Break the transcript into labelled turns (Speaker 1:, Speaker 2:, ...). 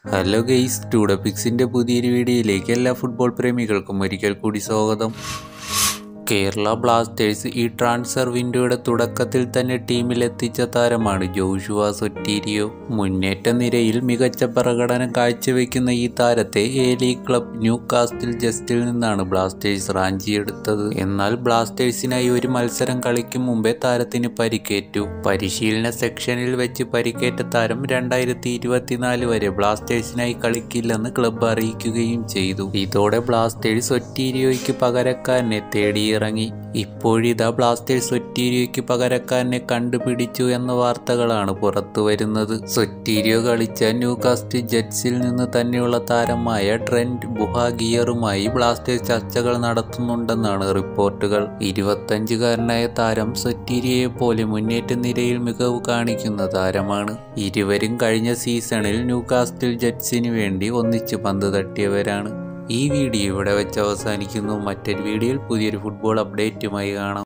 Speaker 1: hello guys ടൂഡപിക്സിൻ്റെ പുതിയൊരു വീഡിയോയിലേക്ക് എല്ലാ ഫുട്ബോൾ പ്രേമികൾക്കും ഒരിക്കൽ കൂടി സ്വാഗതം കേരള ബ്ലാസ്റ്റേഴ്സ് ഈ ട്രാൻസ്ഫർ വിൻഡോയുടെ തുടക്കത്തിൽ തന്നെ ടീമിലെത്തിച്ച താരമാണ് ജോഷുവ സൊറ്റീരിയോ മുന്നേറ്റ നിരയിൽ മികച്ച പ്രകടനം കാഴ്ചവെക്കുന്ന ഈ താരത്തെ A league club Newcastle ജസ്റ്റിൽ നിന്നാണ് ബ്ലാസ്റ്റേഴ്സ് റാഞ്ചിയെടുത്തത് എന്നാൽ ബ്ലാസ്റ്റേഴ്സിനായി ഒരു മത്സരം കളിക്കും മുമ്പേ താരത്തിന് പരിക്കേറ്റു പരിശീലന സെക്ഷനിൽ വെച്ച് പരിക്കേറ്റ താരം രണ്ടായിരത്തി ഇരുപത്തിനാല് വരെ ബ്ലാസ്റ്റേഴ്സിനായി കളിക്കില്ലെന്ന് ക്ലബ്ബ് അറിയിക്കുകയും ചെയ്തു ഇതോടെ ബ്ലാസ്റ്റേഴ്സ് ഒറ്റീരിയോയ്ക്ക് പകരക്കാരനെ തേടിയിറങ്ങി ഇപ്പോഴിതാ ബ്ലാസ്റ്റേഴ്സ് ഒറ്റീരിയോയ്ക്ക് പകരക്കാരനെ കണ്ടുപിടിച്ചു എന്ന വാർത്തകളാണ് പുറത്തു വരുന്നത് സൊറ്റീരിയോ കളിച്ച ന്യൂകാസ്റ്റ് ജെറ്റ്സിൽ നിന്ന് തന്നെയുള്ള താരമായ ട്രെൻഡ് ബുഹാഗിയറുമായി ബ്ലാസ്റ്റേഴ്സ് ചർച്ചകൾ നടത്തുന്നുണ്ടെന്നാണ് റിപ്പോർട്ടുകൾ ഇരുപത്തഞ്ചുകാരനായ താരം സൊറ്റീരിയയെ പോലെ മുന്നേറ്റ നിരയിൽ മികവ് കാണിക്കുന്ന താരമാണ് ഇരുവരും കഴിഞ്ഞ സീസണിൽ ന്യൂകാസ്റ്റിൽ ജെറ്റ്സിന് വേണ്ടി ഒന്നിച്ച് പന്ത് തട്ടിയവരാണ് ഈ വീഡിയോ ഇവിടെ വെച്ച് അവസാനിക്കുന്നു മറ്റൊരു വീഡിയോയിൽ പുതിയൊരു ഫുട്ബോൾ അപ്ഡേറ്റുമായി കാണാം